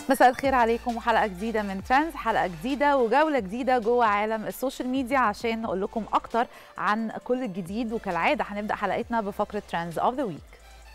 مساء الخير عليكم وحلقه جديده من ترندز حلقه جديده وجوله جديده جوه عالم السوشيال ميديا عشان نقول لكم اكتر عن كل الجديد وكالعاده هنبدا حلقتنا بفقره ترندز اوف ذا ويك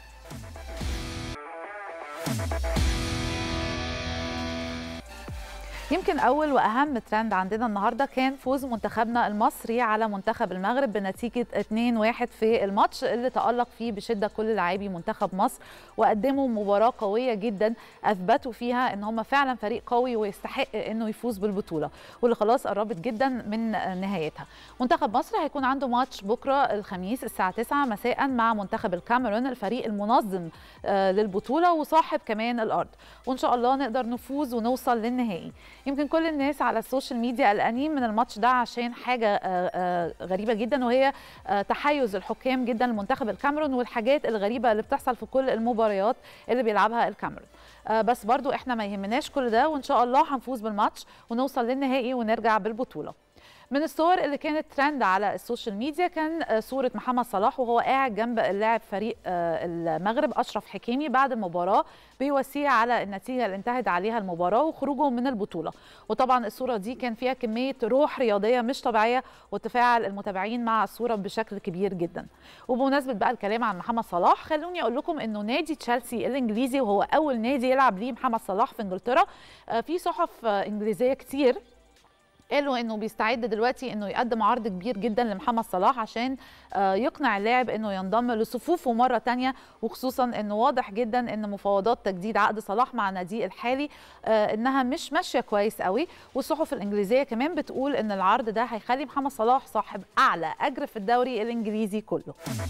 يمكن اول واهم ترند عندنا النهارده كان فوز منتخبنا المصري على منتخب المغرب بنتيجه 2-1 في الماتش اللي تالق فيه بشده كل لاعبي منتخب مصر وقدموا مباراه قويه جدا اثبتوا فيها ان هم فعلا فريق قوي ويستحق انه يفوز بالبطوله واللي خلاص قربت جدا من نهايتها منتخب مصر هيكون عنده ماتش بكره الخميس الساعه 9 مساء مع منتخب الكاميرون الفريق المنظم للبطوله وصاحب كمان الارض وان شاء الله نقدر نفوز ونوصل للنهائي يمكن كل الناس على السوشيال ميديا قلقانين من الماتش ده عشان حاجه غريبه جدا وهي تحيز الحكام جدا لمنتخب الكاميرون والحاجات الغريبه اللي بتحصل في كل المباريات اللي بيلعبها الكاميرون بس برضو احنا ما يهمناش كل ده وان شاء الله هنفوز بالماتش ونوصل للنهائي ونرجع بالبطوله من الصور اللي كانت ترند على السوشيال ميديا كان صورة محمد صلاح وهو قاعد جنب اللاعب فريق المغرب أشرف حكيمي بعد المباراة بيوسيه على النتيجة اللي انتهت عليها المباراة وخروجه من البطولة وطبعا الصورة دي كان فيها كمية روح رياضية مش طبيعية وتفاعل المتابعين مع الصورة بشكل كبير جدا وبمناسبة بقى الكلام عن محمد صلاح خلوني أقول لكم أنه نادي تشيلسي الإنجليزي وهو أول نادي يلعب ليه محمد صلاح في إنجلترا في صحف إنجليزية كتير قالوا انه بيستعد دلوقتي انه يقدم عرض كبير جدا لمحمد صلاح عشان يقنع اللاعب انه ينضم لصفوفه مره ثانيه وخصوصا انه واضح جدا ان مفاوضات تجديد عقد صلاح مع ناديه الحالي انها مش ماشيه كويس قوي والصحف الانجليزيه كمان بتقول ان العرض ده هيخلي محمد صلاح صاحب اعلى اجر في الدوري الانجليزي كله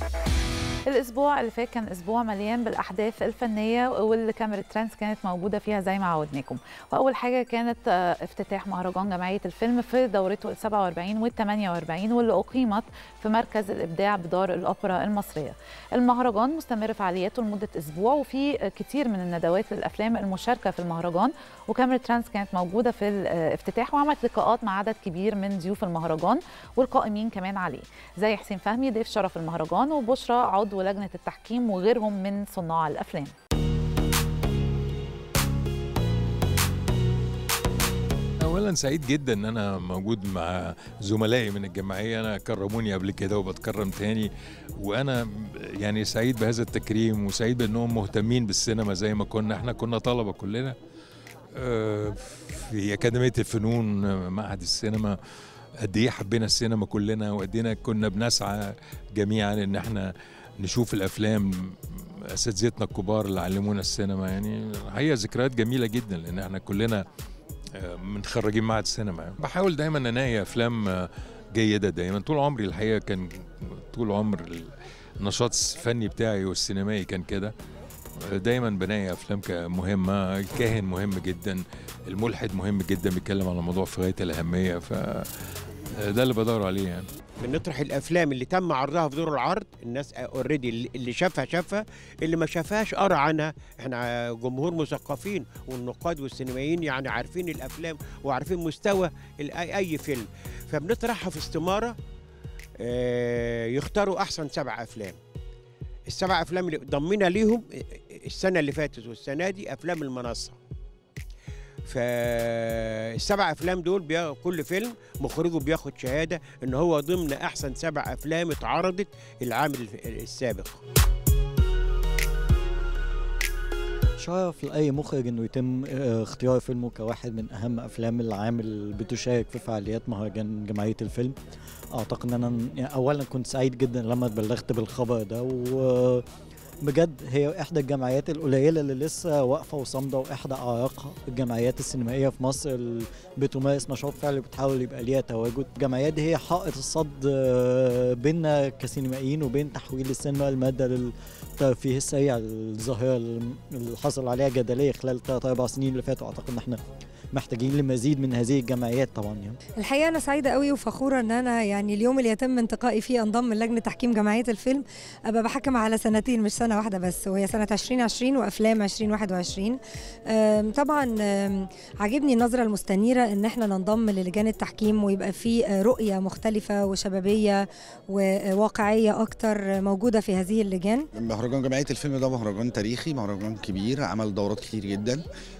الاسبوع اللي فات كان اسبوع مليان بالاحداث الفنيه واللي كاميرا ترندز كانت موجوده فيها زي ما عودناكم واول حاجه كانت افتتاح مهرجان جمعيه الفيلم في دورته ال 47 وال 48 واللي اقيمت في مركز الابداع بدار الاوبرا المصريه المهرجان مستمر فعالياته لمده اسبوع وفي كتير من الندوات للافلام المشاركه في المهرجان وكاميرا ترندز كانت موجوده في الافتتاح وعملت لقاءات مع عدد كبير من ضيوف المهرجان والقائمين كمان عليه زي حسين فهمي ضيف شرف المهرجان وبشرى عضو ولجنه التحكيم وغيرهم من صناع الافلام اولا سعيد جدا ان انا موجود مع زملائي من الجمعيه انا كرموني قبل كده وبتكرم تاني وانا يعني سعيد بهذا التكريم وسعيد بانهم مهتمين بالسينما زي ما كنا احنا كنا طلبه كلنا في اكاديميه الفنون معهد السينما قد ايه حبينا السينما كلنا وقد ايه كنا بنسعى جميعا ان احنا نشوف الافلام اساتذتنا الكبار اللي علمونا السينما يعني هي ذكريات جميله جدا لان احنا كلنا متخرجين معهد السينما بحاول دايما انقي افلام جيده دايما طول عمري الحقيقه كان طول عمر النشاط الفني بتاعي والسينمائي كان كده دايما بنقي افلام مهمه الكاهن مهم جدا الملحد مهم جدا بيتكلم على موضوع في غايه الاهميه ف ده اللي بدور عليه يعني بنطرح الافلام اللي تم عرضها في دور العرض الناس اوريدي اللي شافها شافها اللي ما شافهاش قرا عنها احنا جمهور مثقفين والنقاد والسينمائيين يعني عارفين الافلام وعارفين مستوى اي فيلم فبنطرحها في استماره يختاروا احسن سبع افلام السبع افلام اللي ضمينا ليهم السنه اللي فاتت والسنه دي افلام المنصه فالسبع افلام دول بي... كل فيلم مخرجه بياخد شهاده ان هو ضمن احسن سبع افلام اتعرضت العام السابق شرف لاي مخرج انه يتم اختيار فيلمه كواحد من اهم افلام العام اللي بتشارك في فعاليات مهرجان جمعيه الفيلم اعتقد ان انا يعني اولا كنت سعيد جدا لما اتبلغت بالخبر ده و بجد هي احدى الجمعيات القليله اللي لسه واقفه وصامده واحدى اعراق الجمعيات السينمائيه في مصر اللي بتمارس نشاط فعلي وبتحاول يبقى ليها تواجد الجمعيات دي هي حائط الصد بيننا كسينمائيين وبين تحويل السينما الماده للترفيه السريع الظاهره اللي حصل عليها جدليه خلال ثلاث اربع سنين اللي فاتوا اعتقد ان احنا محتاجين لمزيد من هذه الجمعيات طبعا يعني الحقيقه انا سعيده قوي وفخوره ان انا يعني اليوم اللي يتم انتقائي فيه انضم لجنه تحكيم جمعيه الفيلم ابقى بحكم على سنتين مش سنه واحده بس وهي سنه 2020 وافلام 2021 أم، طبعا أم، عاجبني النظره المستنيره ان احنا ننضم للجان التحكيم ويبقى في آه، رؤيه مختلفه وشبابيه وواقعيه اكتر موجوده في هذه اللجان مهرجان جمعية الفيلم ده مهرجان تاريخي مهرجان كبير عمل دورات كتير جدا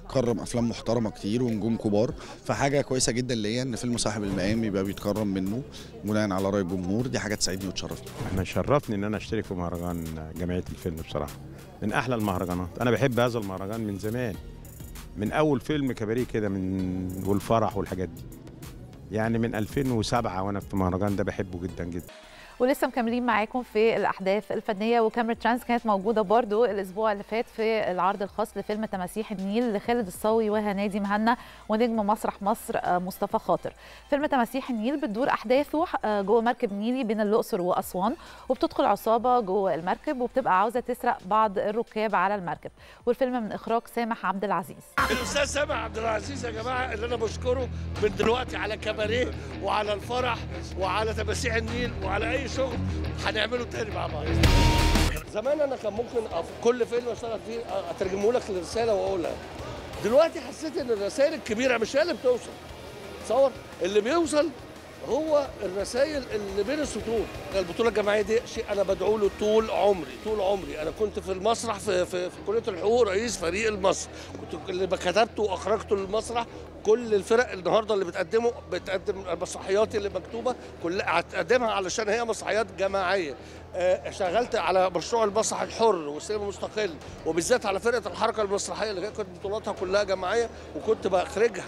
كرم افلام محترمه كتير ونجوم كبار فحاجه كويسه جدا ليا ان فيلم صاحب المقام يبقى بيتكرم منه بناء على راي الجمهور دي حاجه تسعدني وتشرفني احنا شرفني ان انا اشترك في مهرجان جمعيه الفيلم بصراحه من احلى المهرجانات انا بحب هذا المهرجان من زمان من اول فيلم كباريه كده من والفرح والحاجات دي يعني من 2007 وانا في المهرجان ده بحبه جدا جدا ولسه مكملين معاكم في الاحداث الفنيه وكاميرا ترانس كانت موجوده برضو الاسبوع اللي فات في العرض الخاص لفيلم تماسيح النيل لخالد الصاوي وهنادي مهنا ونجم مسرح مصر مصطفى خاطر فيلم تماسيح النيل بتدور احداثه جوه مركب نيلي بين الاقصر واسوان وبتدخل عصابه جوه المركب وبتبقى عاوزه تسرق بعض الركاب على المركب والفيلم من اخراج سامح عبد العزيز الاستاذ سامح عبد العزيز يا جماعه اللي انا بشكره من دلوقتي على كباريه وعلى الفرح وعلى تماسيح النيل وعلى اي شغل هنعمله تاني مع بعض زمان انا كان ممكن في كل فيلم اشتغل فيه اترجمه لك لرساله واقولها دلوقتي حسيت ان الرسائل الكبيره مش هي اللي بتوصل تصور اللي بيوصل هو الرسائل اللي بين السطور البطوله الجماعيه دي شيء انا بدعو له طول عمري طول عمري انا كنت في المسرح في في, في كليه الحقوق رئيس فريق المسرح كنت اللي كتبته واخرجته للمسرح كل الفرق النهارده اللي بتقدمه بتقدم المسرحيات اللي مكتوبه كلها هتقدمها علشان هي مسرحيات جماعيه اشتغلت على مشروع المسرح الحر والسينما المستقل وبالذات على فرقه الحركه المسرحيه اللي كانت بطولاتها كلها جماعيه وكنت بخرجها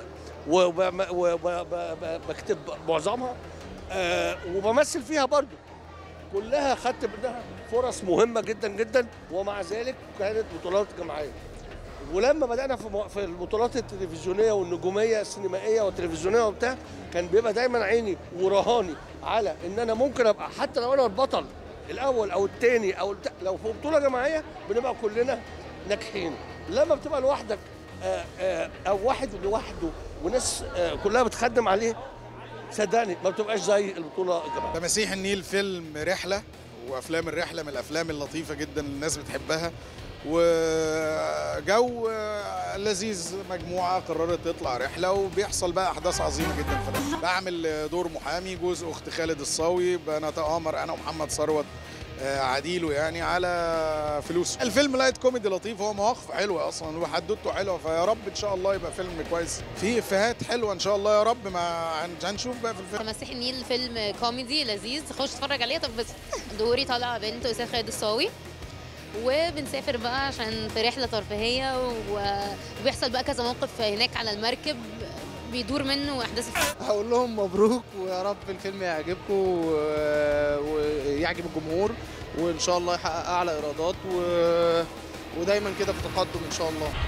وبكتب معظمها أه وبمثل فيها برضو كلها خدت منها فرص مهمه جدا جدا ومع ذلك كانت بطولات جماعيه ولما بدانا في في البطولات التلفزيونيه والنجوميه السينمائيه والتلفزيونيه وبتاع كان بيبقى دايما عيني ورهاني على ان انا ممكن ابقى حتى لو انا البطل الاول او الثاني او الت... لو في بطوله جماعيه بنبقى كلنا ناجحين لما بتبقى لوحدك آآ آآ او واحد لوحده وناس كلها بتخدم عليه صدقني ما بتبقاش زي البطوله الجماعيه تماسيح النيل فيلم رحله وافلام الرحله من الافلام اللطيفه جدا الناس بتحبها وجو لذيذ مجموعه قررت تطلع رحله وبيحصل بقى احداث عظيمه جدا في الرحله بعمل دور محامي جوز اخت خالد الصاوي بنتامر انا ومحمد ثروت عديله يعني على فلوس الفيلم لايت كوميدي لطيف هو مواقف حلوه اصلا وحدوته حلوه فيا رب ان شاء الله يبقى فيلم كويس فيه افيهات حلوه ان شاء الله يا رب ما هنشوف بقى في الفيلم تماسيح النيل فيلم كوميدي لذيذ خش اتفرج عليه طب بس دوري طالعه بنت استاذ خالد الصاوي وبنسافر بقى عشان في رحله ترفيهيه وبيحصل بقى كذا موقف هناك على المركب بيدور منه احداث هقول لهم مبروك ويا رب الفيلم يعجبكم ويعجب الجمهور وان شاء الله يحقق اعلى ايرادات و... ودايما كده في تقدم ان شاء الله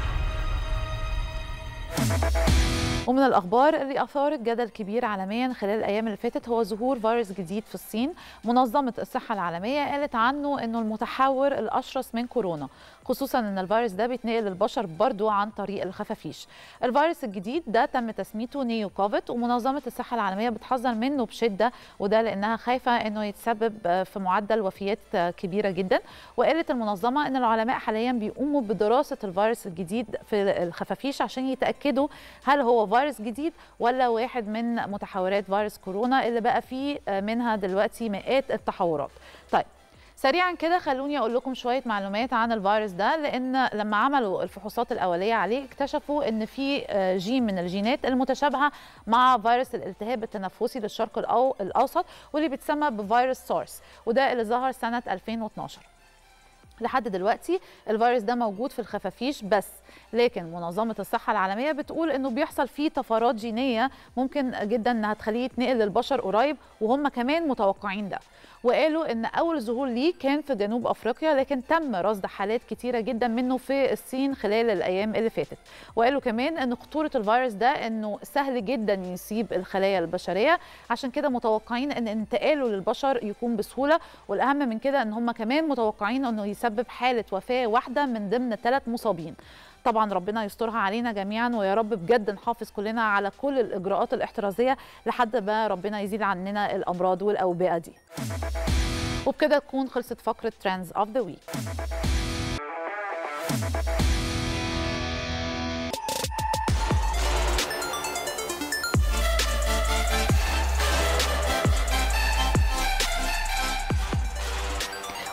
ومن الاخبار اللي اثارت جدل كبير عالميا خلال الايام اللي فاتت هو ظهور فيروس جديد في الصين منظمه الصحه العالميه قالت عنه انه المتحور الاشرس من كورونا خصوصا ان الفيروس ده بيتنقل للبشر برضو عن طريق الخفافيش الفيروس الجديد ده تم تسميته نيو كوفيد ومنظمه الصحه العالميه بتحذر منه بشده وده لانها خايفه انه يتسبب في معدل وفيات كبيره جدا وقالت المنظمه ان العلماء حاليا بيقوموا بدراسه الفيروس الجديد في الخفافيش عشان يتاكدوا هل هو فيروس جديد ولا واحد من متحورات فيروس كورونا اللي بقى فيه منها دلوقتي مئات التحورات طيب سريعا كده خلوني اقول لكم شويه معلومات عن الفيروس ده لان لما عملوا الفحوصات الاوليه عليه اكتشفوا ان في جين من الجينات المتشابهه مع فيروس الالتهاب التنفسي للشرق الاوسط واللي بيتسمى بفيروس سارس وده اللي ظهر سنه 2012 لحد دلوقتي الفيروس ده موجود في الخفافيش بس لكن منظمة الصحة العالمية بتقول انه بيحصل فيه طفرات جينية ممكن جدا انها تخليه يتنقل للبشر قريب وهم كمان متوقعين ده وقالوا ان اول ظهور ليه كان في جنوب افريقيا لكن تم رصد حالات كتيره جدا منه في الصين خلال الايام اللي فاتت وقالوا كمان ان خطوره الفيروس ده انه سهل جدا يصيب الخلايا البشريه عشان كده متوقعين ان انتقاله للبشر يكون بسهوله والاهم من كده ان هم كمان متوقعين انه يسبب حاله وفاه واحده من ضمن ثلاث مصابين طبعا ربنا يسترها علينا جميعا ويا رب بجد نحافظ كلنا على كل الاجراءات الاحترازيه لحد ما ربنا يزيل عننا الامراض والاوبئه دي وبكده تكون خلصت فقره ترندز اوف ذا ويك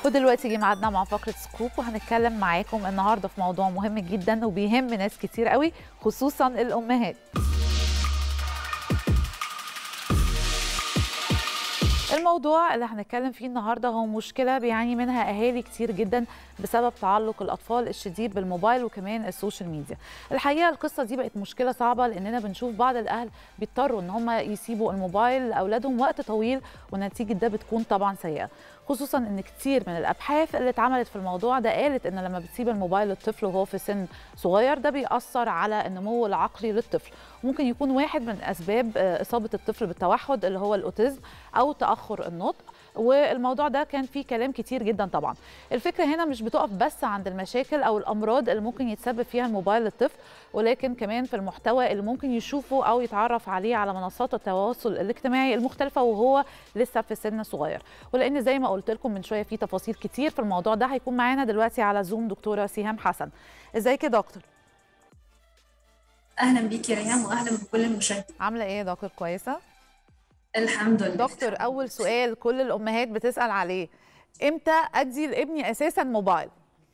ودلوقتي جه ميعادنا مع فقره سكوب وهنتكلم معاكم النهارده في موضوع مهم جدا وبيهم ناس كتير قوي خصوصا الامهات الموضوع اللي هنتكلم فيه النهارده هو مشكله بيعاني منها اهالي كتير جدا بسبب تعلق الاطفال الشديد بالموبايل وكمان السوشيال ميديا الحقيقه القصه دي بقت مشكله صعبه لاننا بنشوف بعض الاهل بيضطروا ان هم يسيبوا الموبايل لاولادهم وقت طويل ونتيجه ده بتكون طبعا سيئه خصوصا ان كتير من الابحاث اللي اتعملت في الموضوع ده قالت ان لما بتسيب الموبايل للطفل وهو في سن صغير ده بيأثر على النمو العقلي للطفل ممكن يكون واحد من اسباب اصابه الطفل بالتوحد اللي هو الاوتيزم او تاخر النطق والموضوع ده كان فيه كلام كتير جدا طبعا الفكره هنا مش بتقف بس عند المشاكل او الامراض اللي ممكن يتسبب فيها الموبايل للطفل ولكن كمان في المحتوى اللي ممكن يشوفه او يتعرف عليه على منصات التواصل الاجتماعي المختلفه وهو لسه في سن صغير ولان زي ما قلت لكم من شويه في تفاصيل كتير في الموضوع ده هيكون معانا دلوقتي على زوم دكتوره سيهام حسن ازيك يا دكتور اهلا بيكي ريهام واهلا بكل المشاهدين عامله ايه يا دكتور كويسه الحمد لله دكتور اول سؤال كل الامهات بتسال عليه امتى ادي لابني اساسا موبايل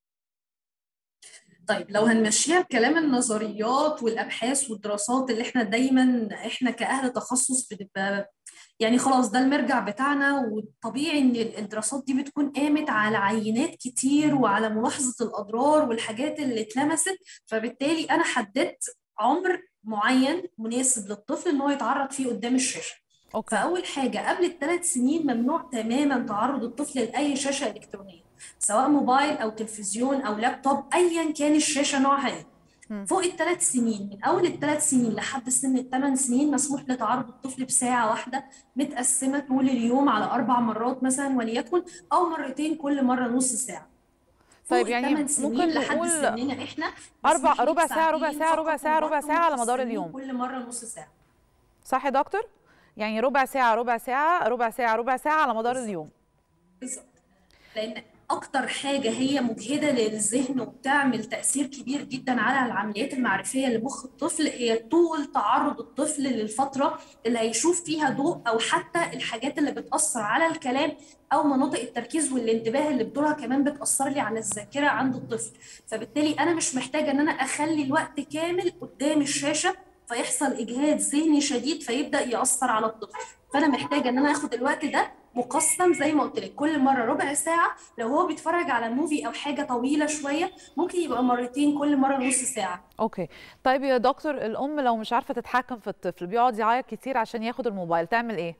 طيب لو هنمشيها بكلام النظريات والابحاث والدراسات اللي احنا دايما احنا كاهل تخصص بنبقى يعني خلاص ده المرجع بتاعنا والطبيعي ان الدراسات دي بتكون قامت على عينات كتير وعلى ملاحظه الاضرار والحاجات اللي اتلمست فبالتالي انا حددت عمر معين مناسب للطفل ان هو يتعرض فيه قدام الشاشه أوكي. فاول حاجه قبل الثلاث سنين ممنوع تماما تعرض الطفل لاي شاشه الكترونيه سواء موبايل او تلفزيون او لابتوب ايا كان الشاشه نوعها ايه فوق الثلاث سنين من اول الثلاث سنين لحد سن الثمان سنين مسموح لتعرض الطفل بساعه واحده متقسمه طول اليوم على اربع مرات مثلا وليكن او مرتين كل مره نص ساعه طيب يعني ممكن لحد نقول سننا احنا اربع ربع ساعه ربع ساعه ربع ساعه ربع ساعه على مدار اليوم كل مره نص ساعه صح يا دكتور يعني ربع ساعه ربع ساعه ربع ساعه ربع ساعه على مدار اليوم بالظبط لان اكتر حاجه هي مجهده للذهن وبتعمل تاثير كبير جدا على العمليات المعرفيه لمخ الطفل هي طول تعرض الطفل للفتره اللي هيشوف فيها ضوء او حتى الحاجات اللي بتاثر على الكلام او مناطق التركيز والانتباه اللي بدورها كمان بتاثر لي على الذاكره عند الطفل فبالتالي انا مش محتاجه ان انا اخلي الوقت كامل قدام الشاشه فيحصل اجهاد ذهني شديد فيبدا ياثر على الطفل فانا محتاجه ان انا اخد الوقت ده مقسم زي ما قلت لك كل مره ربع ساعه لو هو بيتفرج على موفي او حاجه طويله شويه ممكن يبقى مرتين كل مره نص ساعه اوكي طيب يا دكتور الام لو مش عارفه تتحكم في الطفل بيقعد يعيط كتير عشان ياخد الموبايل تعمل ايه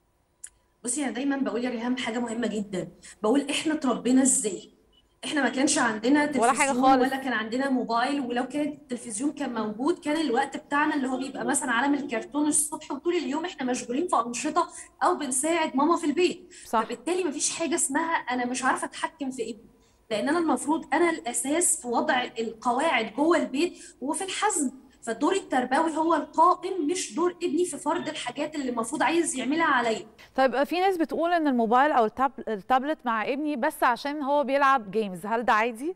بصي انا دايما بقول يا ريهام حاجه مهمه جدا بقول احنا اتربينا ازاي احنا ما كانش عندنا تلفزيون ولا حاجة خالص. ولا كان عندنا موبايل ولو كان التلفزيون كان موجود كان الوقت بتاعنا اللي هو بيبقى مثلا عالم الكرتون الصبح وطول اليوم احنا مشغولين في انشطه او بنساعد ماما في البيت صح. فبالتالي مفيش حاجه اسمها انا مش عارفه اتحكم في ابني لان انا المفروض انا الاساس في وضع القواعد جوه البيت وفي الحزم فالدور التربوي هو القائم مش دور ابني في فرض الحاجات اللي المفروض عايز يعملها عليا طيب في ناس بتقول ان الموبايل او التاب... التابلت مع ابني بس عشان هو بيلعب جيمز هل ده عادي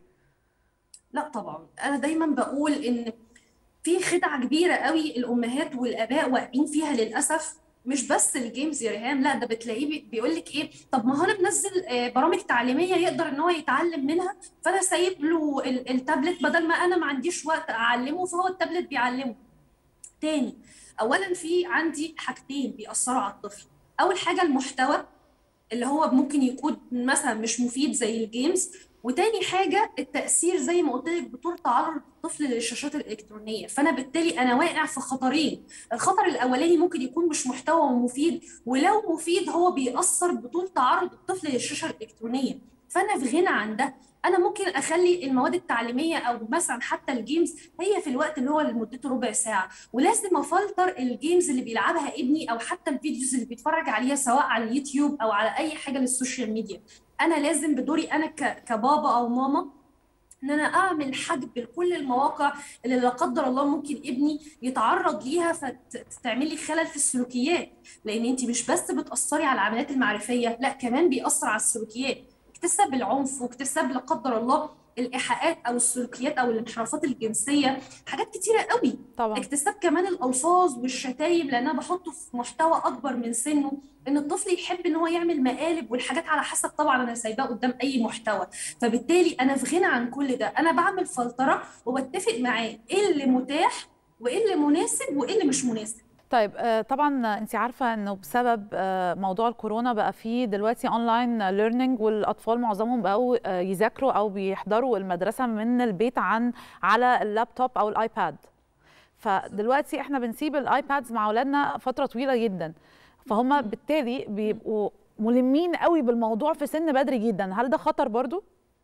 لا طبعا انا دايما بقول ان في خدعه كبيره قوي الامهات والاباء واقعين فيها للاسف مش بس الجيمز يا ريهام لا ده بتلاقيه بيقول لك ايه طب ما هو انا بنزل آه، برامج تعليميه يقدر ان هو يتعلم منها فانا سايب له ال- التابلت بدل ما انا ما عنديش وقت اعلمه فهو التابلت بيعلمه تاني اولا في عندي حاجتين بيأثروا على الطفل اول حاجه المحتوى اللي هو ممكن يكون مثلا مش مفيد زي الجيمز وتاني حاجه التاثير زي ما قلت لك بطول تعرض الطفل للشاشات الالكترونيه فانا بالتالي انا واقع في خطرين الخطر الاولاني ممكن يكون مش محتوى مفيد ولو مفيد هو بيأثر بطول تعرض الطفل للشاشه الالكترونيه فانا في غنى عن ده انا ممكن اخلي المواد التعليميه او مثلا حتى الجيمز هي في الوقت اللي هو اللي مدته ربع ساعه ولازم افلتر الجيمز اللي بيلعبها ابني او حتى الفيديوز اللي بيتفرج عليها سواء على اليوتيوب او على اي حاجه للسوشيال ميديا انا لازم بدوري انا ك- كبابا او ماما ان انا اعمل حجب لكل المواقع اللي لا قدر الله ممكن ابني يتعرض ليها فتعمل لي خلل في السلوكيات لان انت مش بس بتاثري على العمليات المعرفيه لا كمان بيأثر على السلوكيات اكتساب العنف واكتساب لا قدر الله الايحاءات او السلوكيات او الانحرافات الجنسيه حاجات كتيره قوي طبعا اكتساب كمان الالفاظ والشتايم لان انا بحطه في محتوى اكبر من سنه ان الطفل يحب ان هو يعمل مقالب والحاجات على حسب طبعا انا سايباه قدام اي محتوى فبالتالي انا في غنى عن كل ده انا بعمل فلتره وبتفق معاه ايه اللي متاح وايه اللي مناسب وايه اللي مش مناسب طيب آه، طبعا انت عارفه انه بسبب آه، موضوع الكورونا بقى فيه دلوقتي اونلاين ليرنينج والاطفال معظمهم بقوا آه، يذاكروا او بيحضروا المدرسه من البيت عن على اللابتوب او الايباد فدلوقتي احنا بنسيب الايبادز مع اولادنا فتره طويله جدا فهم بالتالي بيبقوا ملمين قوي بالموضوع في سن بدري جدا هل ده خطر برضو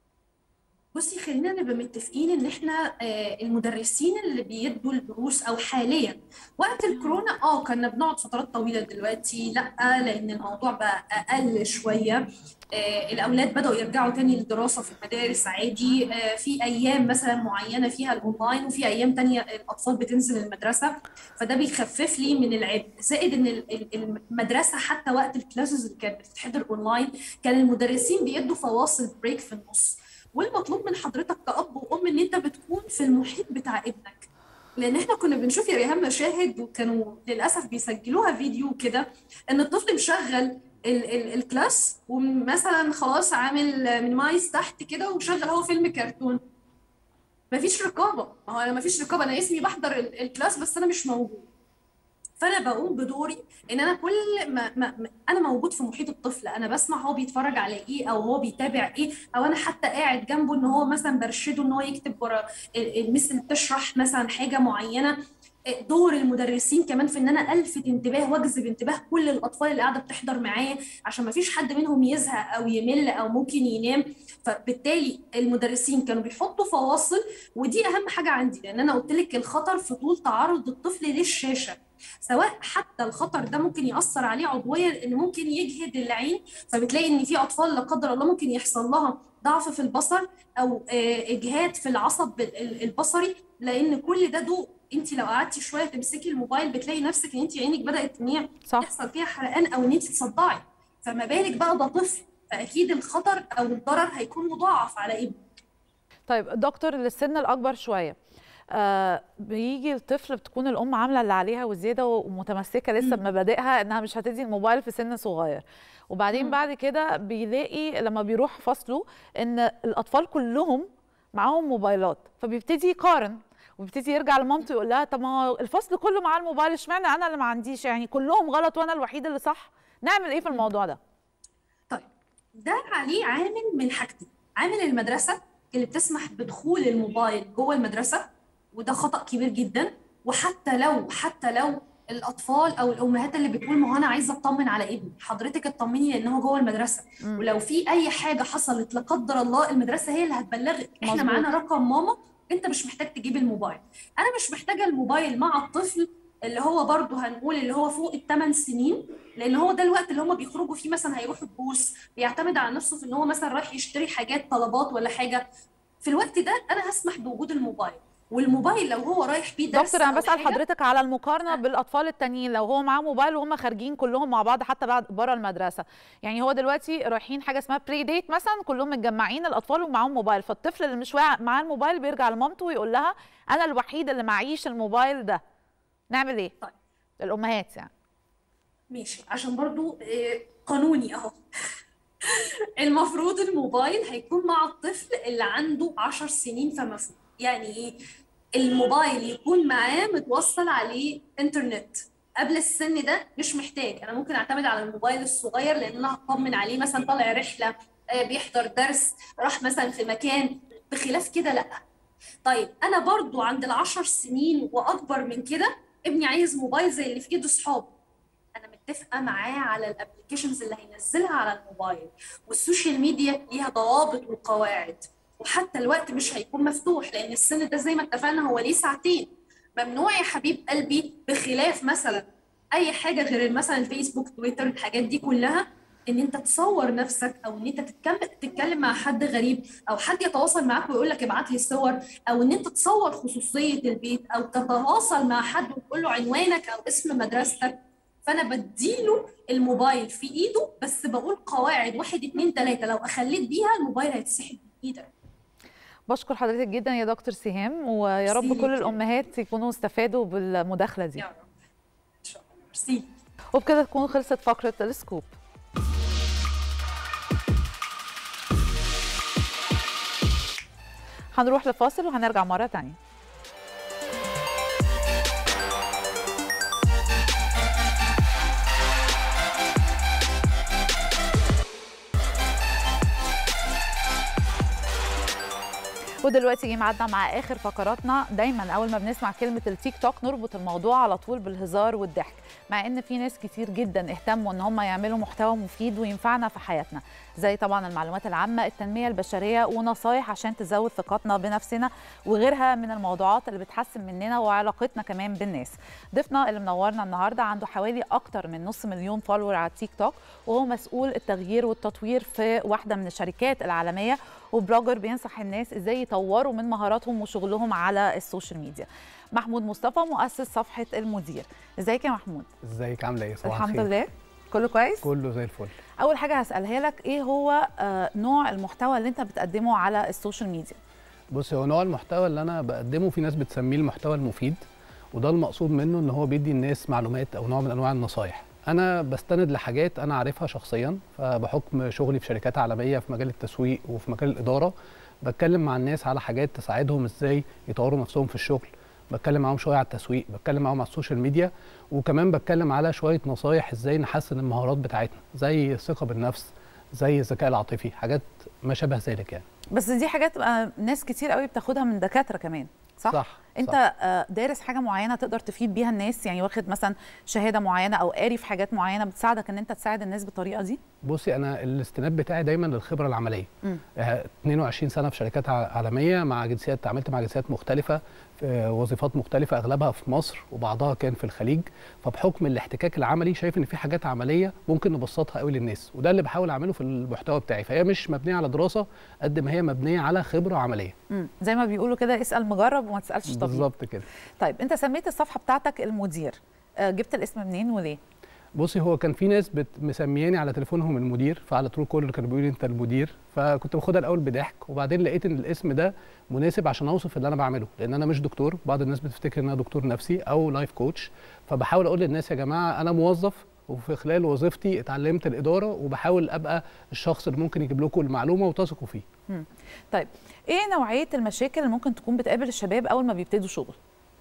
بصي خلينا نبقى متفقين ان احنا آه، المدرسين اللي بيدوا الدروس او حاليا وقت الكورونا اه كنا بنقعد فترات طويله دلوقتي لا لان الموضوع بقى اقل شويه آه، الاولاد بداوا يرجعوا تاني للدراسه في المدارس عادي آه، في ايام مثلا معينه فيها الاونلاين وفي ايام تانية الاطفال بتنزل المدرسه فده بيخفف لي من العبء زائد ان ال- ال- المدرسه حتى وقت الكلاسز اللي كانت بتتحضر اونلاين كان المدرسين بيدوا فواصل بريك في النص والمطلوب من حضرتك كأب وأم إن أنت بتكون في المحيط بتاع ابنك لأن إحنا كنا بنشوف يا ريهام مشاهد وكانوا للأسف بيسجلوها فيديو كده إن الطفل مشغل ال ال الكلاس ومثلا خلاص عامل من مايس تحت كده ومشغل هو فيلم كرتون مفيش رقابة ما هو أنا مفيش رقابة أنا اسمي بحضر ال- الكلاس بس أنا مش موجود فانا بقوم بدوري ان انا كل ما, ما ما- انا موجود في محيط الطفل انا بسمع هو بيتفرج على ايه او هو بيتابع ايه او انا حتى قاعد جنبه ان هو مثلا برشده ان هو يكتب ورا ال- المس اللي بتشرح مثلا حاجه معينه دور المدرسين كمان في ان انا الفت انتباه واجذب انتباه كل الاطفال اللي قاعده بتحضر معايا عشان ما فيش حد منهم يزهق او يمل او ممكن ينام فبالتالي المدرسين كانوا بيحطوا فواصل ودي اهم حاجه عندي لان انا قلت لك الخطر في طول تعرض الطفل للشاشه سواء حتى الخطر ده ممكن يأثر عليه عضويا ان ممكن يجهد العين فبتلاقي ان في اطفال لا قدر الله ممكن يحصل لها ضعف في البصر او آه، اجهاد في العصب ال- البصري لان كل ده ضوء انت لو قعدتي شويه تمسكي الموبايل بتلاقي نفسك ان انت عينك بدات ان هي صح يحصل فيها حرقان او ان انت تصدعي فما بالك بقى ده طفل فاكيد الخطر او الضرر هيكون مضاعف على ابنك طيب دكتور للسن الاكبر شويه آه بيجي الطفل بتكون الام عامله اللي عليها وزياده ومتمسكه لسه بمبادئها انها مش هتدي الموبايل في سن صغير وبعدين مم. بعد كده بيلاقي لما بيروح فصله ان الاطفال كلهم معاهم موبايلات فبيبتدي يقارن وبيبتدي يرجع لمامته يقول لها طب ما هو الفصل كله معاه الموبايل اشمعنى انا اللي ما عنديش يعني كلهم غلط وانا الوحيد اللي صح نعمل ايه في الموضوع ده ده عليه عامل من حاجتين عامل المدرسة اللي بتسمح بدخول الموبايل جوه المدرسة وده خطأ كبير جدا وحتى لو حتى لو الأطفال أو الأمهات اللي بتقول ما هو أنا عايزة أطمن على ابني حضرتك اطمني لأن هو جوه المدرسة مم. ولو في أي حاجة حصلت لا قدر الله المدرسة هي اللي هتبلغك إحنا مظبوط. معانا رقم ماما أنت مش محتاج تجيب الموبايل أنا مش محتاجة الموبايل مع الطفل اللي هو برضه هنقول اللي هو فوق الثمان سنين لان هو ده الوقت اللي هم بيخرجوا فيه مثلا هيروحوا البوس بيعتمد على نفسه في ان هو مثلا رايح يشتري حاجات طلبات ولا حاجه في الوقت ده انا هسمح بوجود الموبايل والموبايل لو هو رايح بيه درس دكتور انا أو بسال حاجة، حضرتك على المقارنه بالاطفال التانيين لو هو معاه موبايل وهم خارجين كلهم مع بعض حتى بعد بره المدرسه يعني هو دلوقتي رايحين حاجه اسمها بري ديت مثلا كلهم متجمعين الاطفال ومعاهم موبايل فالطفل اللي مش واع- معاه الموبايل بيرجع لمامته ويقول لها انا الوحيد اللي معيش الموبايل ده نعمل ايه طيب. الامهات يعني ماشي عشان برضو آه، قانوني اهو المفروض الموبايل هيكون مع الطفل اللي عنده عشر سنين فما فوق يعني ايه الموبايل يكون معاه متوصل عليه انترنت قبل السن ده مش محتاج انا ممكن اعتمد على الموبايل الصغير لان انا هطمن عليه مثلا طالع رحله آه، بيحضر درس راح مثلا في مكان بخلاف كده لا طيب انا برضو عند العشر سنين واكبر من كده ابني عايز موبايل زي اللي في ايده صحابه انا متفقه معاه على الابلكيشنز اللي هينزلها على الموبايل والسوشيال ميديا ليها ضوابط وقواعد وحتى الوقت مش هيكون مفتوح لان السن ده زي ما اتفقنا هو ليه ساعتين ممنوع يا حبيب قلبي بخلاف مثلا اي حاجه غير مثلا الفيسبوك تويتر الحاجات دي كلها ان انت تصور نفسك او ان انت تتكلم تتكلم مع حد غريب او حد يتواصل معاك ويقول لك ابعت لي الصور او ان انت تصور خصوصيه البيت او تتواصل مع حد وتقول له عنوانك او اسم مدرستك فانا بديله الموبايل في ايده بس بقول قواعد واحد اتنين تلاته لو اخليت بيها الموبايل هيتسحب من ايدك بشكر حضرتك جدا يا دكتور سهام ويا رب ميرسي كل ليكي. الامهات يكونوا استفادوا بالمداخله دي يا رب ان شاء الله ميرسي وبكده تكون خلصت فقره السكوب هنروح لفاصل وهنرجع مره تانية ودلوقتي جه ميعادنا مع اخر فقراتنا دايما اول ما بنسمع كلمه التيك توك نربط الموضوع على طول بالهزار والضحك مع ان في ناس كتير جدا اهتموا ان هم يعملوا محتوى مفيد وينفعنا في حياتنا زي طبعا المعلومات العامه التنميه البشريه ونصايح عشان تزود ثقتنا بنفسنا وغيرها من الموضوعات اللي بتحسن مننا وعلاقتنا كمان بالناس ضيفنا اللي منورنا النهارده عنده حوالي اكتر من نص مليون فولور على التيك توك وهو مسؤول التغيير والتطوير في واحده من الشركات العالميه وبلوجر بينصح الناس ازاي يطوروا من مهاراتهم وشغلهم على السوشيال ميديا محمود مصطفى مؤسس صفحه المدير ازيك يا محمود ازيك عامله ايه صباح الحمد الخير. لله كله كويس كله زي الفل اول حاجه هسالها لك ايه هو آه، نوع المحتوى اللي انت بتقدمه على السوشيال ميديا بص هو نوع المحتوى اللي انا بقدمه في ناس بتسميه المحتوى المفيد وده المقصود منه ان هو بيدي الناس معلومات او نوع من انواع النصايح انا بستند لحاجات انا عارفها شخصيا فبحكم شغلي في شركات عالميه في مجال التسويق وفي مجال الاداره بتكلم مع الناس على حاجات تساعدهم ازاي يطوروا نفسهم في الشغل بتكلم معاهم شويه على التسويق بتكلم معاهم على السوشيال ميديا وكمان بتكلم على شويه نصايح ازاي نحسن المهارات بتاعتنا زي الثقه بالنفس زي الذكاء العاطفي حاجات ما شابه ذلك يعني بس دي حاجات بقى ناس كتير قوي بتاخدها من دكاتره كمان صح, صح انت صح. آه، دارس حاجه معينه تقدر تفيد بيها الناس يعني واخد مثلا شهاده معينه او قاري في حاجات معينه بتساعدك ان انت تساعد الناس بالطريقه دي بصي انا الاستناد بتاعي دايما للخبره العمليه مم. آه، 22 سنه في شركات ع- عالميه مع جنسيات اتعاملت مع جنسيات مختلفه في وظيفات مختلفه اغلبها في مصر وبعضها كان في الخليج فبحكم الاحتكاك العملي شايف ان في حاجات عمليه ممكن نبسطها قوي للناس وده اللي بحاول اعمله في المحتوى بتاعي فهي مش مبنيه على دراسه قد ما هي مبنيه على خبره عمليه مم. زي ما بيقولوا كده اسال مجرب وما تسالش طبيب بالظبط كده طيب انت سميت الصفحه بتاعتك المدير آه، جبت الاسم منين وليه بصي هو كان في ناس بت- مسمياني على تليفونهم المدير فعلى طول كل كانوا بيقولوا لي انت المدير فكنت باخدها الاول بضحك وبعدين لقيت ان الاسم ده مناسب عشان اوصف اللي انا بعمله لان انا مش دكتور بعض الناس بتفتكر ان انا دكتور نفسي او لايف كوتش فبحاول اقول للناس يا جماعه انا موظف وفي خلال وظيفتي اتعلمت الاداره وبحاول ابقى الشخص اللي ممكن يجيب لكم المعلومه وتثقوا فيه مم. طيب ايه نوعيه المشاكل اللي ممكن تكون بتقابل الشباب اول ما بيبتدوا شغل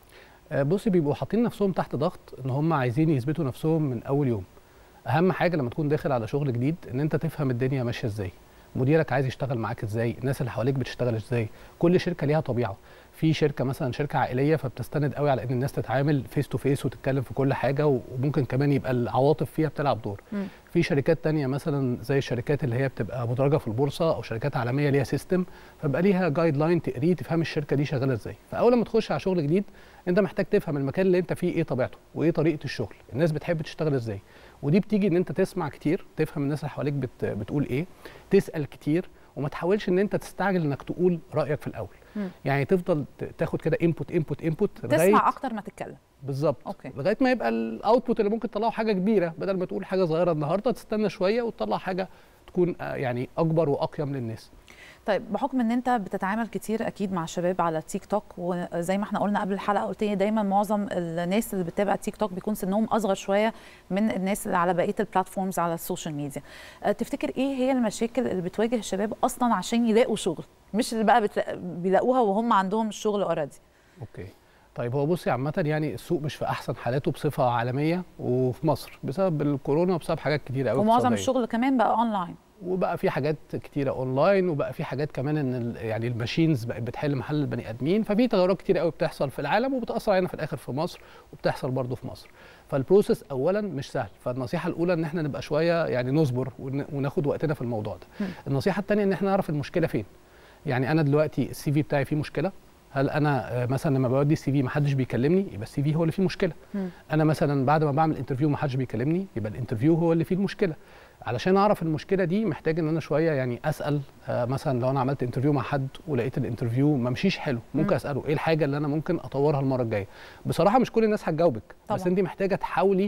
آه، بصي بيبقوا حاطين نفسهم تحت ضغط ان هم عايزين يثبتوا نفسهم من اول يوم اهم حاجه لما تكون داخل على شغل جديد ان انت تفهم الدنيا ماشيه ازاي مديرك عايز يشتغل معاك ازاي الناس اللي حواليك بتشتغل ازاي كل شركه ليها طبيعه في شركه مثلا شركه عائليه فبتستند قوي على ان الناس تتعامل فيس تو فيس وتتكلم في كل حاجه وممكن كمان يبقى العواطف فيها بتلعب دور مم. في شركات تانية مثلا زي الشركات اللي هي بتبقى مدرجه في البورصه او شركات عالميه ليها سيستم فبقى ليها جايد لاين تقريه تفهم الشركه دي شغاله ازاي فاول ما تخش على شغل جديد انت محتاج تفهم المكان اللي انت فيه ايه طبيعته وايه طريقه الشغل الناس بتحب تشتغل ازاي ودي بتيجي ان انت تسمع كتير تفهم الناس اللي حواليك بت بتقول ايه تسال كتير وما تحاولش ان انت تستعجل انك تقول رايك في الاول مم. يعني تفضل ت- تاخد كده انبوت انبوت انبوت تسمع اكتر ما تتكلم بالظبط أوكي. لغايه ما يبقى الاوتبوت اللي ممكن تطلعه حاجه كبيره بدل ما تقول حاجه صغيره النهارده تستنى شويه وتطلع حاجه تكون آه، يعني اكبر واقيم للناس طيب بحكم ان انت بتتعامل كتير اكيد مع الشباب على التيك توك وزي ما احنا قلنا قبل الحلقه قلت لي دايما معظم الناس اللي بتتابع التيك توك بيكون سنهم اصغر شويه من الناس اللي على بقيه البلاتفورمز على السوشيال ميديا أه، تفتكر ايه هي المشاكل اللي بتواجه الشباب اصلا عشان يلاقوا شغل مش اللي بقى بتلا... بيلاقوها وهم عندهم الشغل اوريدي اوكي طيب هو بصي عامة يعني السوق مش في أحسن حالاته بصفة عالمية وفي مصر بسبب الكورونا وبسبب حاجات كتيرة قوي ومعظم اقتصادية. الشغل كمان بقى اونلاين وبقى في حاجات كتيرة اونلاين وبقى في حاجات كمان ان ال- يعني الماشينز بقت بتحل محل البني ادمين ففي تغيرات كتيرة قوي بتحصل في العالم وبتأثر علينا في الاخر في مصر وبتحصل برضه في مصر فالبروسيس اولا مش سهل فالنصيحة الاولى ان احنا نبقى شوية يعني نصبر ون- وناخد وقتنا في الموضوع ده مم. النصيحة الثانية ان احنا نعرف المشكلة فين يعني انا دلوقتي السي في بتاعي فيه مشكلة هل انا آه، مثلا لما بودي السي في ما حدش بيكلمني يبقى السي في هو اللي فيه مشكله مم. انا مثلا بعد ما بعمل انترفيو ما حدش بيكلمني يبقى الانترفيو هو اللي فيه المشكله علشان اعرف المشكله دي محتاج ان انا شويه يعني اسال آه مثلا لو انا عملت انترفيو مع حد ولقيت الانترفيو ما مشيش حلو ممكن مم. اساله ايه الحاجه اللي انا ممكن اطورها المره الجايه بصراحه مش كل الناس هتجاوبك بس طبعاً. انت محتاجه تحاولي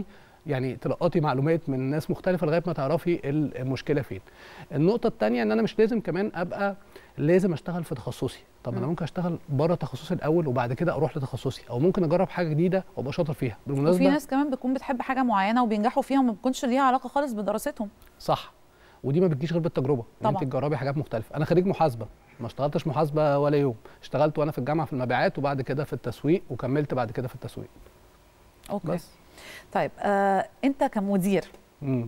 يعني تلقطي معلومات من ناس مختلفه لغايه ما تعرفي المشكله فين النقطه الثانيه ان انا مش لازم كمان ابقى لازم اشتغل في تخصصي طب انا مم. ممكن اشتغل بره تخصصي الاول وبعد كده اروح لتخصصي او ممكن اجرب حاجه جديده وابقى شاطر فيها وفي بالمناسبه ناس كمان بتكون بتحب حاجه معينه وبينجحوا فيها وما بتكونش ليها علاقه خالص بدراستهم صح ودي ما بتجيش غير بالتجربه ان انت طبعاً. تجربي حاجات مختلفه انا خريج محاسبه ما اشتغلتش محاسبه ولا يوم اشتغلت وانا في الجامعه في المبيعات وبعد كده في التسويق وكملت بعد كده في التسويق اوكي بس طيب آه انت كمدير مم.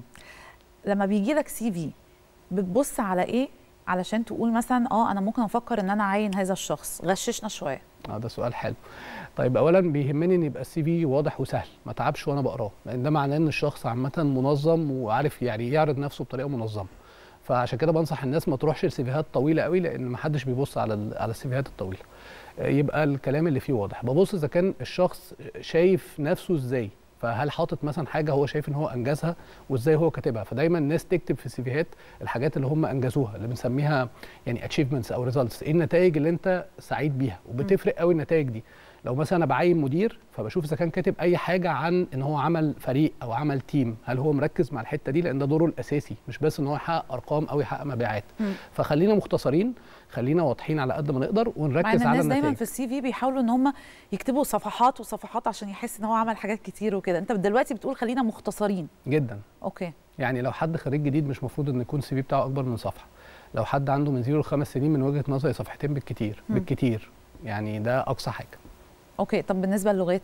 لما بيجي لك سي في بتبص على ايه علشان تقول مثلا اه انا ممكن افكر ان انا اعين هذا الشخص غششنا شويه اه ده سؤال حلو طيب اولا بيهمني ان يبقى السي في واضح وسهل ما تعبش وانا بقراه لان ده معناه ان الشخص عامه منظم وعارف يعني يعرض نفسه بطريقه منظمه فعشان كده بنصح الناس ما تروحش لسيفيهات طويله قوي لان ما حدش بيبص على ال- على السيفيهات الطويله آه، يبقى الكلام اللي فيه واضح ببص اذا كان الشخص شايف نفسه ازاي فهل حاطط مثلا حاجه هو شايف ان هو انجزها وازاي هو كاتبها فدايما الناس تكتب في السيفيهات الحاجات اللي هم انجزوها اللي بنسميها يعني اتشيفمنتس او ريزلتس ايه النتائج اللي انت سعيد بيها وبتفرق قوي النتائج دي لو مثلا انا بعين مدير فبشوف اذا كان كاتب اي حاجه عن ان هو عمل فريق او عمل تيم هل هو مركز مع الحته دي لان ده دوره الاساسي مش بس ان هو يحقق ارقام او يحقق مبيعات مم. فخلينا مختصرين خلينا واضحين على قد ما نقدر مع ونركز ان على الناس دايما النتائج في السي في بيحاولوا ان هم يكتبوا صفحات وصفحات عشان يحس ان هو عمل حاجات كتير وكده انت دلوقتي بتقول خلينا مختصرين جدا اوكي يعني لو حد خريج جديد مش مفروض ان يكون السي في بتاعه اكبر من صفحه لو حد عنده من زيرو لخمس سنين من وجهه نظري صفحتين بالكتير مم. بالكتير يعني ده اقصى حاجه اوكي طب بالنسبه للغات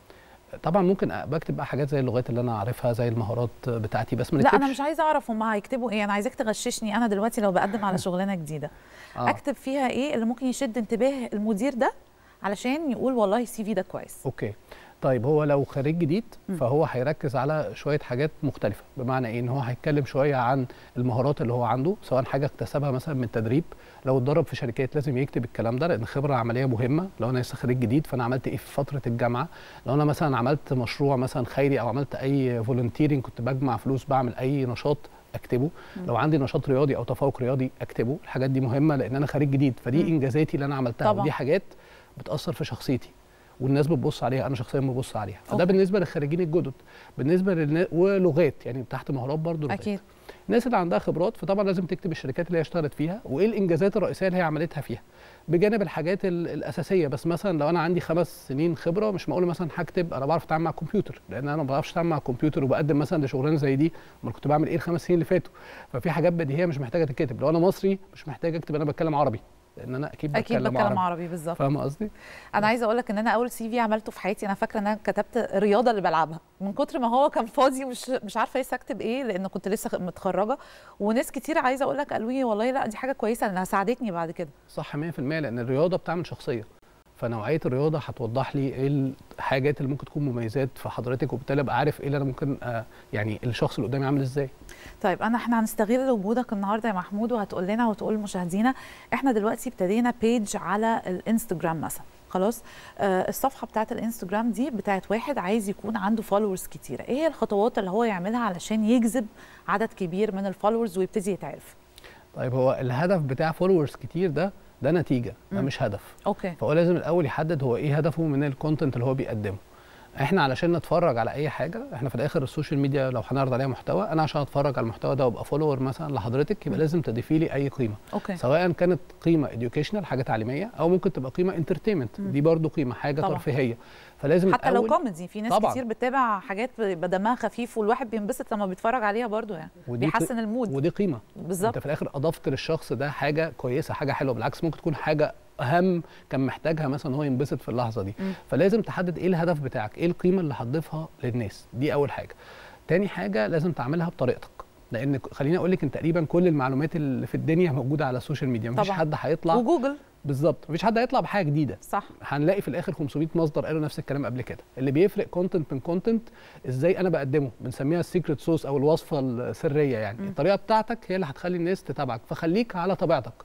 طبعا ممكن أ- بكتب بقى حاجات زي اللغات اللي انا عارفها زي المهارات بتاعتي بس ما لا انا نكتبش- مش عايزه اعرف هم هيكتبوا ايه انا عايزاك تغششني انا دلوقتي لو بقدم على شغلانه جديده آه. اكتب فيها ايه اللي ممكن يشد انتباه المدير ده علشان يقول والله السي في ده كويس اوكي طيب هو لو خريج جديد مم. فهو هيركز على شويه حاجات مختلفه بمعنى ايه ان هو هيتكلم شويه عن المهارات اللي هو عنده سواء حاجه اكتسبها مثلا من تدريب لو اتدرب في شركات لازم يكتب الكلام ده لان الخبره العمليه مهمه لو انا لسه خريج جديد فانا عملت ايه في فتره الجامعه لو انا مثلا عملت مشروع مثلا خيري او عملت اي فولنتيرنج كنت بجمع فلوس بعمل اي نشاط اكتبه مم. لو عندي نشاط رياضي او تفوق رياضي اكتبه الحاجات دي مهمه لان انا خريج جديد فدي مم. انجازاتي اللي انا عملتها طبعاً. ودي حاجات بتاثر في شخصيتي والناس بتبص عليها انا شخصيا ببص عليها فده أوكي. بالنسبه للخريجين الجدد بالنسبه للنا... ولغات يعني تحت مهارات برضو لغات اكيد الناس اللي عندها خبرات فطبعا لازم تكتب الشركات اللي هي اشتغلت فيها وايه الانجازات الرئيسيه اللي هي عملتها فيها بجانب الحاجات ال- الاساسيه بس مثلا لو انا عندي خمس سنين خبره مش معقول مثلا هكتب انا بعرف اتعامل مع الكمبيوتر لان انا ما بعرفش اتعامل مع الكمبيوتر وبقدم مثلا لشغلانه زي دي امال كنت بعمل ايه الخمس سنين اللي فاتوا ففي حاجات بديهيه مش محتاجه تتكتب لو انا مصري مش محتاج اكتب انا بتكلم عربي لان انا اكيد اكيد بتكلم, بتكلم عربي عربي بالظبط فاهمه قصدي انا عايزه اقول لك ان انا اول سي في عملته في حياتي انا فاكره ان انا كتبت الرياضه اللي بلعبها من كتر ما هو كان فاضي مش مش عارفه لسه اكتب ايه لان كنت لسه متخرجه وناس كتير عايزه اقول لك قالوا لي والله لا دي حاجه كويسه لانها ساعدتني بعد كده صح 100% لان الرياضه بتعمل شخصيه فنوعيه الرياضه هتوضح لي ايه الحاجات اللي ممكن تكون مميزات في حضرتك وبالتالي ابقى عارف ايه اللي انا ممكن آه يعني الشخص اللي قدامي عامل ازاي طيب انا احنا هنستغل وجودك النهارده يا محمود وهتقول لنا وتقول لمشاهدينا احنا دلوقتي ابتدينا بيج على الانستجرام مثلا خلاص آه الصفحه بتاعت الانستجرام دي بتاعت واحد عايز يكون عنده فولورز كتيره ايه هي الخطوات اللي هو يعملها علشان يجذب عدد كبير من الفولورز ويبتدي يتعرف طيب هو الهدف بتاع فولورز كتير ده ده نتيجه ده مم. مش هدف اوكي فهو لازم الاول يحدد هو ايه هدفه من الكونتنت اللي هو بيقدمه احنا علشان نتفرج على اي حاجه احنا في الاخر السوشيال ميديا لو هنعرض عليها محتوى انا عشان اتفرج على المحتوى ده وابقى فولور مثلا لحضرتك يبقى مم. لازم تضيفي لي اي قيمه اوكي سواء كانت قيمه educational حاجه تعليميه او ممكن تبقى قيمه انترتينمنت مم. دي برضو قيمه حاجه طبعاً. ترفيهيه فلازم حتى لو الأول- كوميدي في ناس طبعاً. كتير بتتابع حاجات بيبقى دمها خفيف والواحد بينبسط لما بيتفرج عليها برضو يعني ودي قي- بيحسن المود ودي قيمه بالظبط انت في الاخر اضفت للشخص ده حاجه كويسه حاجه حلوه بالعكس ممكن تكون حاجه اهم كان محتاجها مثلا هو ينبسط في اللحظه دي مم. فلازم تحدد ايه الهدف بتاعك ايه القيمه اللي هتضيفها للناس دي اول حاجه تاني حاجه لازم تعملها بطريقتك لان ك- خليني اقول لك ان تقريبا كل المعلومات اللي في الدنيا موجوده على السوشيال ميديا مفيش طبعاً. حد هيطلع وجوجل بالظبط مفيش حد هيطلع بحاجه جديده صح هنلاقي في الاخر 500 مصدر قالوا نفس الكلام قبل كده اللي بيفرق كونتنت من كونتنت ازاي انا بقدمه بنسميها السيكريت صوص او الوصفه السريه يعني مم. الطريقه بتاعتك هي اللي هتخلي الناس تتابعك فخليك على طبيعتك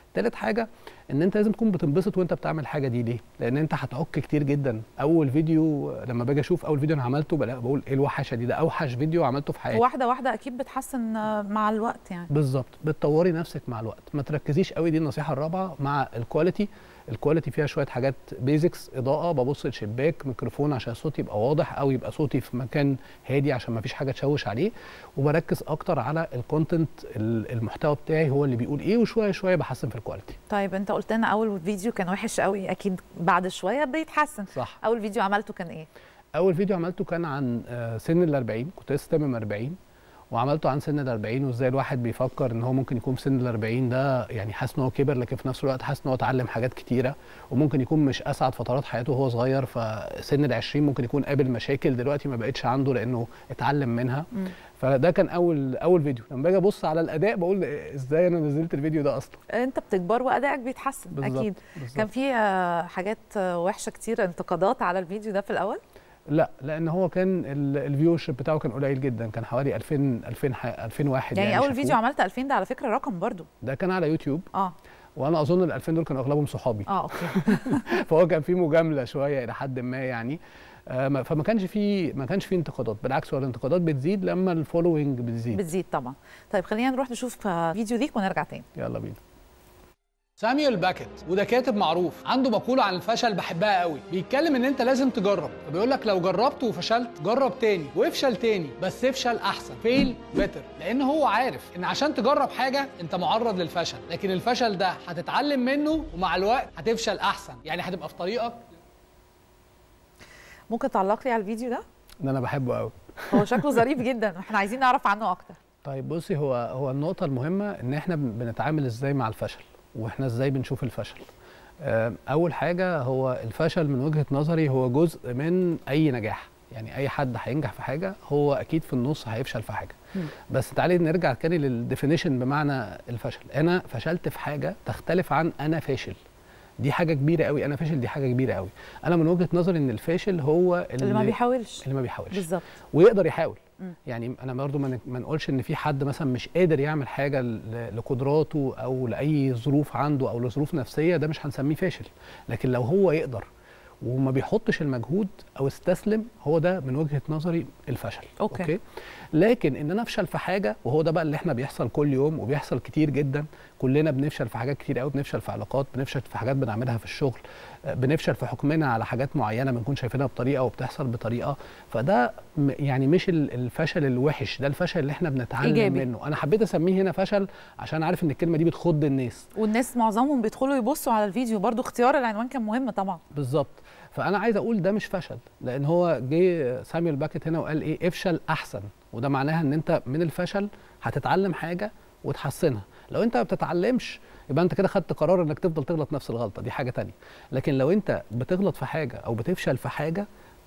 تالت حاجه ان انت لازم تكون بتنبسط وانت بتعمل الحاجه دي ليه لان انت هتعك كتير جدا اول فيديو لما باجي اشوف اول فيديو انا عملته بلاقي بقول ايه الوحشه دي ده اوحش فيديو عملته في حياتي واحده واحده اكيد بتحسن آه، مع الوقت يعني بالظبط بتطوري نفسك مع الوقت ما تركزيش قوي دي النصيحه الرابعه مع الكواليتي الكواليتي فيها شويه حاجات بيزكس اضاءه ببص الشباك ميكروفون عشان صوتي يبقى واضح او يبقى صوتي في مكان هادي عشان ما فيش حاجه تشوش عليه وبركز اكتر على الكونتنت المحتوى بتاعي هو اللي بيقول ايه وشويه شويه بحسن في الكواليتي طيب انت قلت لنا اول فيديو كان وحش قوي اكيد بعد شويه بيتحسن صح اول فيديو عملته كان ايه اول فيديو عملته كان عن آه، سن ال 40 كنت لسه تمام 40 وعملته عن سن ال 40 وازاي الواحد بيفكر ان هو ممكن يكون في سن ال 40 ده يعني حاسس ان هو كبر لكن في نفس الوقت حاسس ان هو اتعلم حاجات كتيره وممكن يكون مش اسعد فترات حياته وهو صغير فسن ال 20 ممكن يكون قابل مشاكل دلوقتي ما بقتش عنده لانه اتعلم منها مم. فده كان اول اول فيديو لما باجي ابص على الاداء بقول ازاي انا نزلت الفيديو ده اصلا انت بتكبر وادائك بيتحسن بالظبط، اكيد بالظبط. كان في آه، حاجات آه، وحشه كتير انتقادات على الفيديو ده في الاول لا لان هو كان الفيو شيب بتاعه كان قليل جدا كان حوالي 2000 2000 ح- 2001 يعني, يعني اول شافوه. فيديو عملت 2000 ده على فكره رقم برضو ده كان على يوتيوب اه وانا اظن ال 2000 دول كانوا اغلبهم صحابي اه اوكي فهو كان في مجامله شويه الى حد ما يعني آه، ما- فما كانش في ما كانش في انتقادات بالعكس هو الانتقادات بتزيد لما الفولوينج بتزيد بتزيد طبعا طيب خلينا نروح نشوف آه، فيديو ليك ونرجع تاني يلا بينا ساميويل باكيت وده كاتب معروف عنده مقولة عن الفشل بحبها قوي بيتكلم ان انت لازم تجرب فبيقول لك لو جربت وفشلت جرب تاني وافشل تاني بس افشل احسن فيل بيتر لان هو عارف ان عشان تجرب حاجة انت معرض للفشل لكن الفشل ده هتتعلم منه ومع الوقت هتفشل احسن يعني هتبقى في طريقك ممكن تعلق لي على الفيديو ده ده انا بحبه قوي هو شكله ظريف جدا احنا عايزين نعرف عنه اكتر طيب بصي هو هو النقطة المهمة إن إحنا بن- بنتعامل إزاي مع الفشل وإحنا إزاي بنشوف الفشل. آم، أول حاجة هو الفشل من وجهة نظري هو جزء من أي نجاح، يعني أي حد هينجح في حاجة هو أكيد في النص هيفشل في حاجة. بس تعالي نرجع تاني للديفينيشن بمعنى الفشل، أنا فشلت في حاجة تختلف عن أنا فاشل. دي حاجة كبيرة قوي، أنا فاشل دي حاجة كبيرة قوي. أنا من وجهة نظري إن الفاشل هو اللي ما بيحاولش اللي ما بيحاولش بالظبط ويقدر يحاول مم. يعني انا برضو ما ن- ما نقولش ان في حد مثلا مش قادر يعمل حاجه ل- لقدراته او لاي ظروف عنده او لظروف نفسيه ده مش هنسميه فاشل لكن لو هو يقدر وما بيحطش المجهود او استسلم هو ده من وجهه نظري الفشل أوكي. أوكي؟ لكن ان انا افشل في حاجه وهو ده بقى اللي احنا بيحصل كل يوم وبيحصل كتير جدا كلنا بنفشل في حاجات كتير قوي بنفشل في علاقات بنفشل في حاجات بنعملها في الشغل آه، بنفشل في حكمنا على حاجات معينه بنكون شايفينها بطريقه وبتحصل بطريقه فده م- يعني مش ال- الفشل الوحش ده الفشل اللي احنا بنتعلم إيجابي. منه انا حبيت اسميه هنا فشل عشان عارف ان الكلمه دي بتخض الناس والناس معظمهم بيدخلوا يبصوا على الفيديو برضو اختيار العنوان كان مهم طبعا بالظبط فانا عايز اقول ده مش فشل لان هو جه ساميويل باكيت هنا وقال ايه افشل احسن وده معناها ان انت من الفشل هتتعلم حاجه وتحسنها لو انت ما بتتعلمش يبقى انت كده خدت قرار انك تفضل تغلط نفس الغلطه دي حاجه تانية لكن لو انت بتغلط في حاجه او بتفشل في حاجه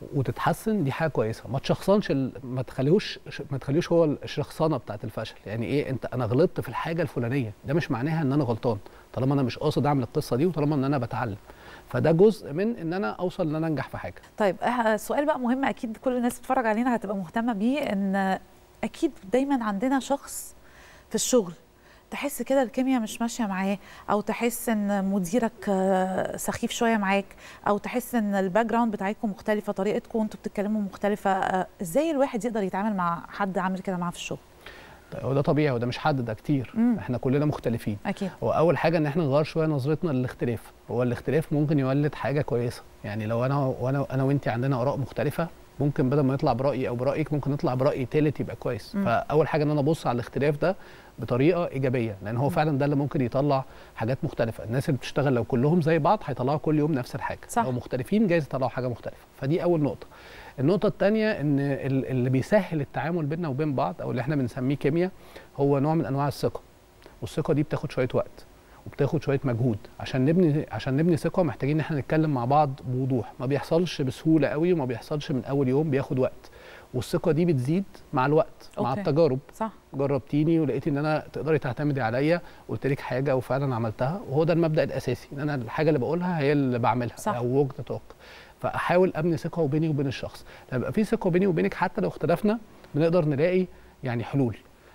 وتتحسن دي حاجه كويسه ما تشخصنش ال... ما تخليهوش ما تخليهوش هو الشخصنه بتاعت الفشل يعني ايه انت انا غلطت في الحاجه الفلانيه ده مش معناها ان انا غلطان طالما انا مش قاصد اعمل القصه دي وطالما ان انا بتعلم فده جزء من ان انا اوصل ان انا انجح في حاجه طيب آه، سؤال بقى مهم اكيد كل الناس بتتفرج علينا هتبقى مهتمه بيه ان اكيد دايما عندنا شخص في الشغل تحس كده الكيمياء مش ماشيه معاه او تحس ان مديرك آه، سخيف شويه معاك او تحس ان الباك جراوند بتاعتكم مختلفه طريقتكم وانتوا بتتكلموا مختلفه آه، ازاي الواحد يقدر يتعامل مع حد عامل كده معاه في الشغل طيب وده طبيعي وده مش حد ده كتير مم. احنا كلنا مختلفين اكيد هو اول حاجه ان احنا نغير شويه نظرتنا للاختلاف هو الاختلاف ممكن يولد حاجه كويسه يعني لو انا وانا انا وانت عندنا اراء مختلفه ممكن بدل ما نطلع برايي او برايك ممكن نطلع براي تالت يبقى كويس مم. فاول حاجه ان انا ابص على الاختلاف ده بطريقه ايجابيه لان هو فعلا ده اللي ممكن يطلع حاجات مختلفه الناس اللي بتشتغل لو كلهم زي بعض هيطلعوا كل يوم نفس الحاجه صح. لو مختلفين جايز يطلعوا حاجه مختلفه فدي اول نقطه النقطة الثانية إن ال- اللي بيسهل التعامل بيننا وبين بعض أو اللي إحنا بنسميه كيمياء هو نوع من أنواع الثقة والثقة دي بتاخد شوية وقت وبتاخد شوية مجهود عشان نبني عشان نبني ثقة محتاجين إن إحنا نتكلم مع بعض بوضوح ما بيحصلش بسهولة قوي وما بيحصلش من أول يوم بياخد وقت والثقة دي بتزيد مع الوقت مع أوكي. التجارب صح جربتيني ولقيتي ان انا تقدري تعتمدي عليا قلت لك حاجه وفعلا عملتها وهو ده المبدا الاساسي ان انا الحاجه اللي بقولها هي اللي بعملها صح. او وجد توك فاحاول ابني ثقه بيني وبين الشخص لما يبقى في ثقه بيني وبينك حتى لو اختلفنا بنقدر نلاقي يعني حلول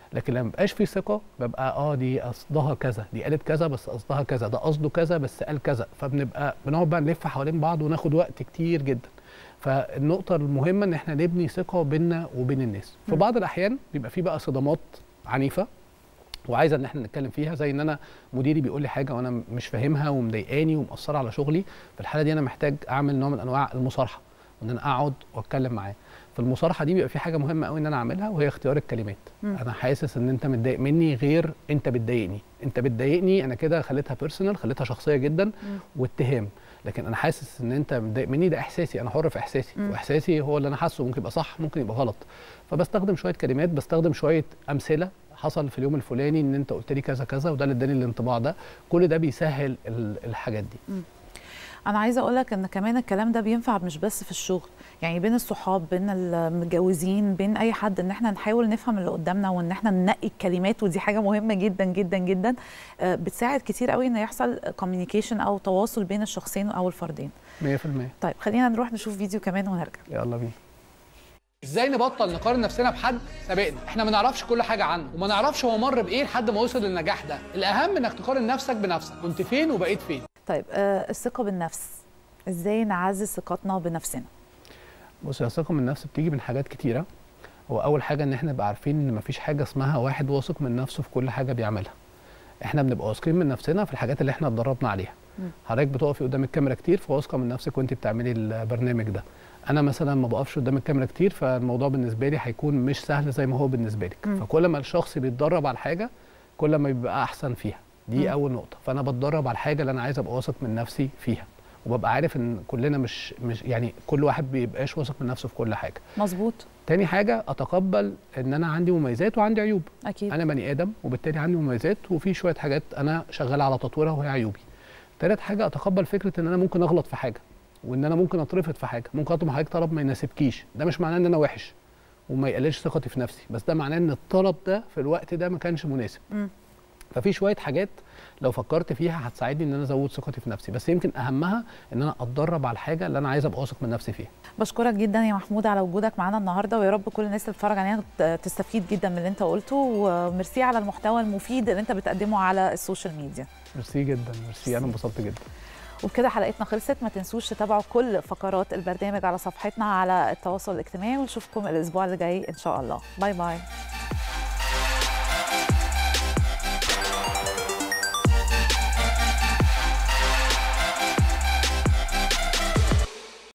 لكن لما مبقاش في ثقه ببقى اه دي قصدها كذا دي قالت كذا بس قصدها كذا ده قصده كذا بس قال كذا فبنبقى بنقعد بقى نلف حوالين بعض وناخد وقت كتير جدا فالنقطه المهمه ان احنا نبني ثقه بيننا وبين الناس في مم. بعض الاحيان بيبقى في بقى صدمات عنيفه وعايزه ان احنا نتكلم فيها زي ان انا مديري بيقول لي حاجه وانا مش فاهمها ومضايقاني ومأثره على شغلي في الحاله دي انا محتاج اعمل نوع من انواع المصارحه وان انا اقعد واتكلم معاه في المصارحه دي بيبقى في حاجه مهمه قوي ان انا اعملها وهي اختيار الكلمات مم. انا حاسس ان انت متضايق مني غير انت بتضايقني انت بتضايقني انا كده خليتها بيرسونال خليتها شخصيه جدا واتهام لكن انا حاسس ان انت متضايق مني ده احساسي انا حر في احساسي مم. واحساسي هو اللي انا حاسه ممكن يبقى صح ممكن يبقى غلط فبستخدم شويه كلمات بستخدم شويه امثله حصل في اليوم الفلاني ان انت قلت لي كذا كذا وده اللي اداني الانطباع ده كل ده بيسهل ال- الحاجات دي انا عايزه اقول لك ان كمان الكلام ده بينفع مش بس في الشغل يعني بين الصحاب بين المتجوزين بين اي حد ان احنا نحاول نفهم اللي قدامنا وان احنا ننقي الكلمات ودي حاجه مهمه جدا جدا جدا آه، بتساعد كتير قوي ان يحصل كوميونيكيشن او تواصل بين الشخصين او الفردين 100% طيب خلينا نروح نشوف فيديو كمان ونرجع يلا بينا ازاي نبطل نقارن نفسنا بحد سابقنا احنا ما نعرفش كل حاجه عنه وما نعرفش هو مر بايه لحد ما وصل للنجاح ده الاهم انك تقارن نفسك بنفسك كنت فين وبقيت فين طيب آه، الثقه بالنفس ازاي نعزز ثقتنا بنفسنا بص يا الثقه من النفس بتيجي من حاجات كتيره هو اول حاجه ان احنا نبقى عارفين ان مفيش حاجه اسمها واحد واثق من نفسه في كل حاجه بيعملها احنا بنبقى واثقين من نفسنا في الحاجات اللي احنا اتدربنا عليها مم. حضرتك بتقفي قدام الكاميرا كتير فواثقه من نفسك وانت بتعملي البرنامج ده انا مثلا ما بقفش قدام الكاميرا كتير فالموضوع بالنسبه لي هيكون مش سهل زي ما هو بالنسبه لك مم. فكل ما الشخص بيتدرب على حاجه كل ما بيبقى احسن فيها دي مم. اول نقطه فانا بتدرب على الحاجه اللي انا عايز ابقى واثق من نفسي فيها وببقى عارف ان كلنا مش مش يعني كل واحد بيبقاش واثق من نفسه في كل حاجه مظبوط تاني حاجه اتقبل ان انا عندي مميزات وعندي عيوب اكيد انا بني ادم وبالتالي عندي مميزات وفي شويه حاجات انا شغال على تطويرها وهي عيوبي تالت حاجه اتقبل فكره ان انا ممكن اغلط في حاجه وان انا ممكن اترفض في حاجه ممكن اطلب من حضرتك طلب ما يناسبكيش ده مش معناه ان انا وحش وما يقللش ثقتي في نفسي بس ده معناه ان الطلب ده في الوقت ده ما كانش مناسب مم. ففي شويه حاجات لو فكرت فيها هتساعدني ان انا ازود ثقتي في نفسي بس يمكن اهمها ان انا اتدرب على الحاجه اللي انا عايز ابقى واثق من نفسي فيها بشكرك جدا يا محمود على وجودك معانا النهارده ويا رب كل الناس اللي بتتفرج علينا ت- تستفيد جدا من اللي انت قلته وميرسي على المحتوى المفيد اللي انت بتقدمه على السوشيال ميديا ميرسي جدا ميرسي انا انبسطت جدا وبكده حلقتنا خلصت ما تنسوش تتابعوا كل فقرات البرنامج على صفحتنا على التواصل الاجتماعي ونشوفكم الاسبوع اللي جاي ان شاء الله باي باي